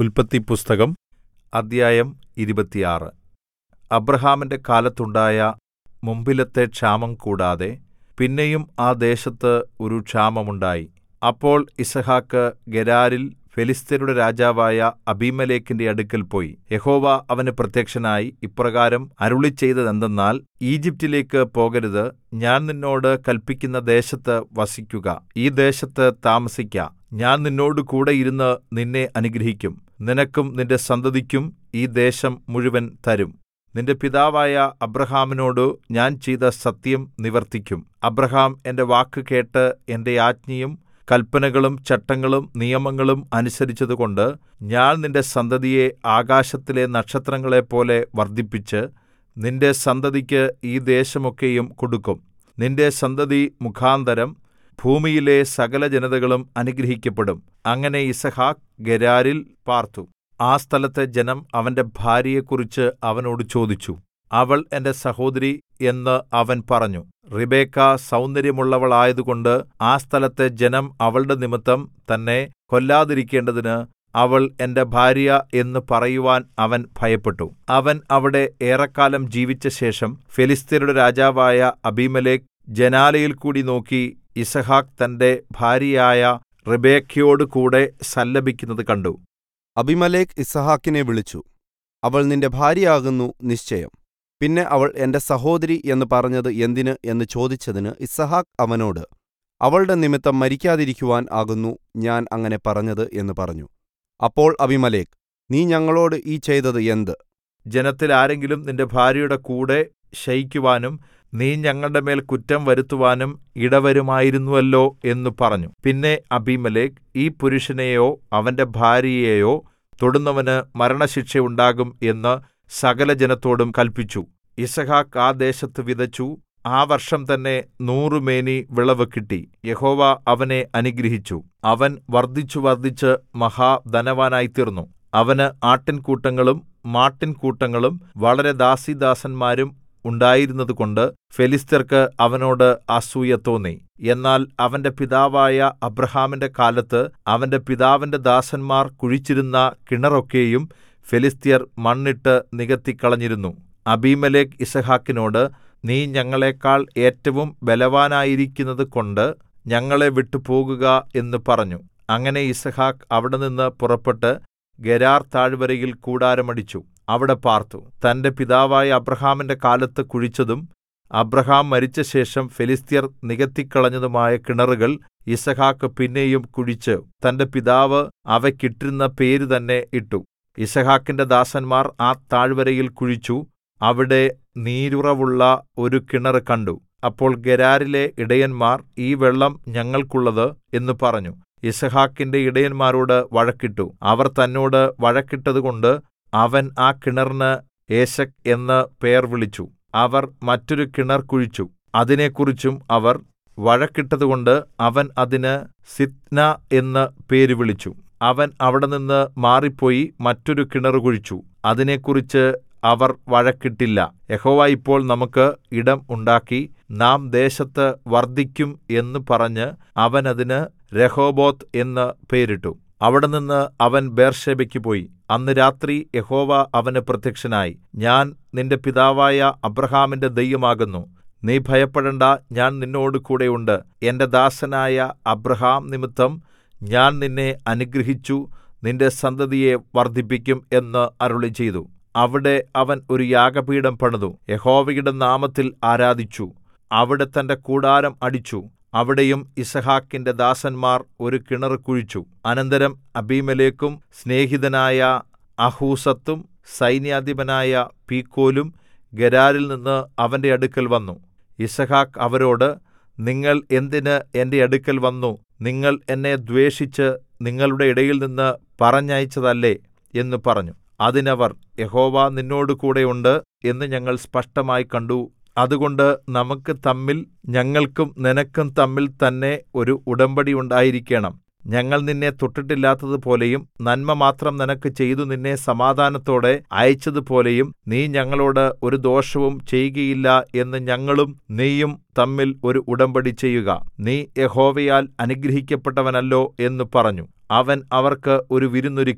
ഉല്പത്തിപ്പുസ്തകം അദ്ധ്യായം ഇരുപത്തിയാറ് അബ്രാഹാമിന്റെ കാലത്തുണ്ടായ മുമ്പിലത്തെ ക്ഷാമം കൂടാതെ പിന്നെയും ആ ദേശത്ത് ഒരു ക്ഷാമമുണ്ടായി അപ്പോൾ യിസ്ഹാക്ക് ഗെരാരിൽ ഫെലിസ്ത്യരുടെ രാജാവായ അബീമേലെക്കിന്റെ അടുക്കൽ പോയി യഹോവ അവന് പ്രത്യക്ഷനായി ഇപ്രകാരം അരുളിച്ചെയ്തതെന്തെന്നാൽ ഈജിപ്റ്റിലേക്ക് പോകരുത് ഞാൻ നിന്നോട് കല്പിക്കുന്ന ദേശത്ത് വസിക്കുക ഈ ദേശത്ത് താമസിക്ക ഞാൻ നിന്നോടുകൂടെ ഇരുന്ന് നിന്നെ അനുഗ്രഹിക്കും നിനക്കും നിന്റെ സന്തതിക്കും ഈ ദേശം മുഴുവൻ തരും നിന്റെ പിതാവായ അബ്രാഹാമിനോടു ഞാൻ ചെയ്ത സത്യം നിവർത്തിക്കും അബ്രാഹാം എന്റെ വാക്ക് കേട്ട് എന്റെ ആജ്ഞയും കല്പനകളും ചട്ടങ്ങളും നിയമങ്ങളും അനുസരിച്ചതുകൊണ്ട് ഞാൻ നിന്റെ സന്തതിയെ ആകാശത്തിലെ നക്ഷത്രങ്ങളെപ്പോലെ വർദ്ധിപ്പിച്ച് നിന്റെ സന്തതിക്ക് ഈ ദേശമൊക്കെയും കൊടുക്കും നിന്റെ സന്തതി മുഖാന്തരം ഭൂമിയിലെ സകലജനതകളും അനുഗ്രഹിക്കപ്പെടും അങ്ങനെ യിസ്ഹാക്ക് ഗെരാരിൽ പാർത്തു ആ സ്ഥലത്തെ ജനം അവന്റെ ഭാര്യയെക്കുറിച്ച് അവനോട് ചോദിച്ചു അവൾ എന്റെ സഹോദരി എന്ന് അവൻ പറഞ്ഞു റിബെക്കാ സൗന്ദര്യമുള്ളവളായതുകൊണ്ട് ആ സ്ഥലത്തെ ജനം അവളുടെ നിമിത്തം തന്നെ കൊല്ലാതിരിക്കേണ്ടതിന് അവൾ എന്റെ ഭാര്യ എന്ന് പറയുവാൻ അവൻ ഭയപ്പെട്ടു അവൻ അവിടെ ഏറെക്കാലം ജീവിച്ചശേഷം ഫെലിസ്ത്യരുടെ രാജാവായ അബീമേലെക്ക് ജനാലയിൽകൂടി നോക്കി യിസ്ഹാക്ക് തന്റെ ഭാര്യയായ റിബെക്കയോടുകൂടെ സല്ലപിക്കുന്നത് കണ്ടു അബിമേലെക്ക് യിസ്ഹാക്കിനെ വിളിച്ചു അവൾ നിന്റെ ഭാര്യയാകുന്നു നിശ്ചയം പിന്നെ അവൾ എന്റെ സഹോദരി എന്ന് പറഞ്ഞത് എന്തിന് എന്ന് ചോദിച്ചതിന് യിസ്ഹാക്ക് അവനോട് അവളുടെ നിമിത്തം മരിക്കാതിരിക്കുവാൻ ആകുന്നു ഞാൻ അങ്ങനെ പറഞ്ഞത് എന്ന് പറഞ്ഞു അപ്പോൾ അബിമേലെക്ക് നീ ഞങ്ങളോട് ഈ ചെയ്തത് എന്ത് ജനത്തിൽ ആരെങ്കിലും നിന്റെ ഭാര്യയുടെ കൂടെ ശയിക്കുവാനും നീ ഞങ്ങളുടെ മേൽ കുറ്റം വരുത്തുവാനും ഇടവരുമായിരുന്നുവല്ലോ എന്നു പറഞ്ഞു പിന്നെ അബീമേലെക്ക് ഈ പുരുഷനെയോ അവന്റെ ഭാര്യയെയോ തൊടുന്നവന് മരണശിക്ഷ ഉണ്ടാകും എന്ന് സകലജനത്തോടും കല്പിച്ചു യിസ്ഹാക്ക് ആ ദേശത്ത് വിതച്ചു ആ വർഷം തന്നെ നൂറു മേനി വിളവ് കിട്ടി യഹോവ അവനെ അനുഗ്രഹിച്ചു അവൻ വർദ്ധിച്ചു വർദ്ധിച്ച് മഹാധനവാനായിത്തീർന്നു അവന് ആട്ടിൻകൂട്ടങ്ങളും മാട്ടിൻകൂട്ടങ്ങളും വളരെ ദാസീദാസന്മാരും ഉണ്ടായിരുന്നതുകൊണ്ട് ഫെലിസ്ത്യർക്ക് അവനോട് അസൂയ തോന്നി എന്നാൽ അവന്റെ പിതാവായ അബ്രാഹാമിന്റെ കാലത്ത് അവന്റെ പിതാവിന്റെ ദാസന്മാർ കുഴിച്ചിരുന്ന കിണറൊക്കെയും ഫെലിസ്ത്യർ മണ്ണിട്ട് നികത്തിക്കളഞ്ഞിരുന്നു അബീമേലെക്ക് യിസ്ഹാക്കിനോട് നീ ഞങ്ങളെക്കാൾ ഏറ്റവും ബലവാനായിരിക്കുന്നത് കൊണ്ട് ഞങ്ങളെ വിട്ടുപോകുക എന്ന് പറഞ്ഞു അങ്ങനെ യിസ്ഹാക്ക് അവിടെനിന്ന് പുറപ്പെട്ട് ഗെരാർ താഴ്വരയിൽ കൂടാരമടിച്ചു അവിടെ പാർത്തു തന്റെ പിതാവായ അബ്രാഹാമിന്റെ കാലത്ത് കുഴിച്ചതും അബ്രാഹാം മരിച്ചശേഷം ഫെലിസ്ത്യർ നികത്തിക്കളഞ്ഞതുമായ കിണറുകൾ യിസ്ഹാക്ക് പിന്നെയും കുഴിച്ച് തന്റെ പിതാവ് അവയ്ക്കിട്ടിരുന്ന പേര് തന്നെ ഇട്ടു യിസ്ഹാക്കിന്റെ ദാസന്മാർ ആ താഴ്വരയിൽ കുഴിച്ചു അവിടെ നീരുറവുള്ള ഒരു കിണറ് കണ്ടു അപ്പോൾ ഗെരാരിലെ ഇടയന്മാർ ഈ വെള്ളം ഞങ്ങൾക്കുള്ളത് എന്ന് പറഞ്ഞു യിസ്ഹാക്കിന്റെ ഇടയന്മാരോട് വഴക്കിട്ടു അവർ തന്നോട് വഴക്കിട്ടതുകൊണ്ട് അവൻ ആ കിണറിന് ഏശെക്ക് എന്ന് പേർ വിളിച്ചു അവർ മറ്റൊരു കിണർ കുഴിച്ചു അതിനെക്കുറിച്ചും അവർ വഴക്കിട്ടതുകൊണ്ട് അവൻ അതിന് സിത്ന എന്ന് പേര് വിളിച്ചു അവൻ അവിടെനിന്ന് മാറിപ്പോയി മറ്റൊരു കിണറ് കുഴിച്ചു അതിനെക്കുറിച്ച് അവർ വഴക്കിട്ടില്ല യഹോവ ഇപ്പോൾ നമുക്ക് ഇടം ഉണ്ടാക്കി നാം ദേശത്ത് വർദ്ധിക്കും എന്ന് പറഞ്ഞ് അവൻ അതിന് രഹോബോത്ത് എന്ന് പേരിട്ടു അവിടെനിന്ന് അവൻ ബേർഷേബയ്ക്ക് പോയി അന്ന് രാത്രി യഹോവ അവന് പ്രത്യക്ഷനായി ഞാൻ നിന്റെ പിതാവായ അബ്രഹാമിന്റെ ദൈവമാകുന്നു നീ ഭയപ്പെടേണ്ട ഞാൻ നിന്നോട് കൂടെയുണ്ട് എന്റെ ദാസനായ അബ്രഹാം നിമിത്തം ഞാൻ നിന്നെ അനുഗ്രഹിച്ചു നിന്റെ സന്തതിയെ വർദ്ധിപ്പിക്കും എന്ന് അരുളി ചെയ്തു അവിടെ അവൻ ഒരു യാഗപീഠം പണിതു യഹോവയുടെ നാമത്തിൽ ആരാധിച്ചു അവിടെ തന്റെ കൂടാരം അടിച്ചു അവിടെയും യിസ്ഹാക്കിന്റെ ദാസന്മാർ ഒരു കിണർ കുഴിച്ചു അനന്തരം അബീമേലെക്കും സ്നേഹിതനായ അഹൂസത്തും സൈന്യാധിപനായ പീക്കോലും ഗെരാരിൽ നിന്ന് അവന്റെ അടുക്കൽ വന്നു യിസ്ഹാക്ക് അവരോട് നിങ്ങൾ എന്തിന് എന്റെ അടുക്കൽ വന്നു നിങ്ങൾ എന്നെ ദ്വേഷിച്ച് നിങ്ങളുടെ ഇടയിൽ നിന്ന് പറഞ്ഞയച്ചതല്ലേ എന്ന് പറഞ്ഞു അതിനവർ യഹോവ നിന്നോട് കൂടെയുണ്ട് എന്ന് ഞങ്ങൾ സ്പഷ്ടമായി കണ്ടു അതുകൊണ്ട് നമുക്ക് തമ്മിൽ ഞങ്ങൾക്കും നിനക്കും തമ്മിൽ തന്നെ ഒരു ഉടമ്പടി ഉണ്ടായിരിക്കണം ഞങ്ങൾ നിന്നെ തൊട്ടിട്ടില്ലാത്തതുപോലെയും നന്മ മാത്രം നിനക്ക് ചെയ്തു നിന്നെ സമാധാനത്തോടെ അയച്ചതുപോലെയും നീ ഞങ്ങളോട് ഒരു ദോഷവും ചെയ്യുകയില്ല എന്ന് ഞങ്ങളും നീയും തമ്മിൽ ഒരു ഉടമ്പടി ചെയ്യുക നീ യഹോവയാൽ അനുഗ്രഹിക്കപ്പെട്ടവനല്ലോ എന്ന് പറഞ്ഞു അവൻ അവർക്ക് ഒരു വിരുന്നൊരുക്കി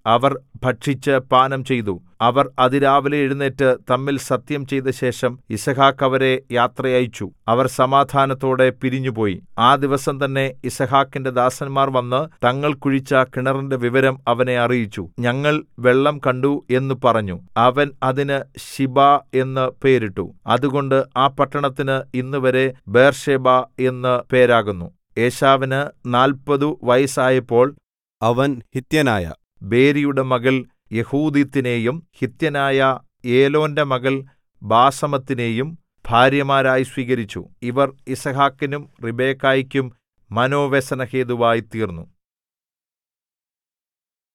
അവർ ഭക്ഷിച്ച് പാനം ചെയ്തു അവർ അതിരാവിലെ എഴുന്നേറ്റ് തമ്മിൽ സത്യം ചെയ്ത ശേഷം യിസ്ഹാക്ക് അവരെ യാത്രയയച്ചു അവർ സമാധാനത്തോടെ പിരിഞ്ഞുപോയി ആ ദിവസം തന്നെ യിസ്ഹാക്കിന്റെ ദാസന്മാർ വന്ന് തങ്ങൾ കുഴിച്ച കിണറിന്റെ വിവരം അവനെ അറിയിച്ചു ഞങ്ങൾ വെള്ളം കണ്ടു എന്ന് പറഞ്ഞു അവൻ അതിന് ശിബ എന്ന് പേരിട്ടു അതുകൊണ്ട് ആ പട്ടണത്തിന് ഇന്നുവരെ ബേർഷേബ എന്ന് പേരാകുന്നു ഏശാവിന് നാൽപ്പതു വയസ്സായപ്പോൾ അവൻ ഹിത്യനായ ബേരിയുടെ മകൾ യഹൂദീത്തിനെയും ഹിത്യനായ ഏലോന്റെ മകൾ ബാസമത്തിനെയും ഭാര്യമാരായി സ്വീകരിച്ചു ഇവർ യിസ്ഹാക്കിനും റിബെക്കായ്ക്കും മനോവ്യസനഹേതുവായി തീർന്നു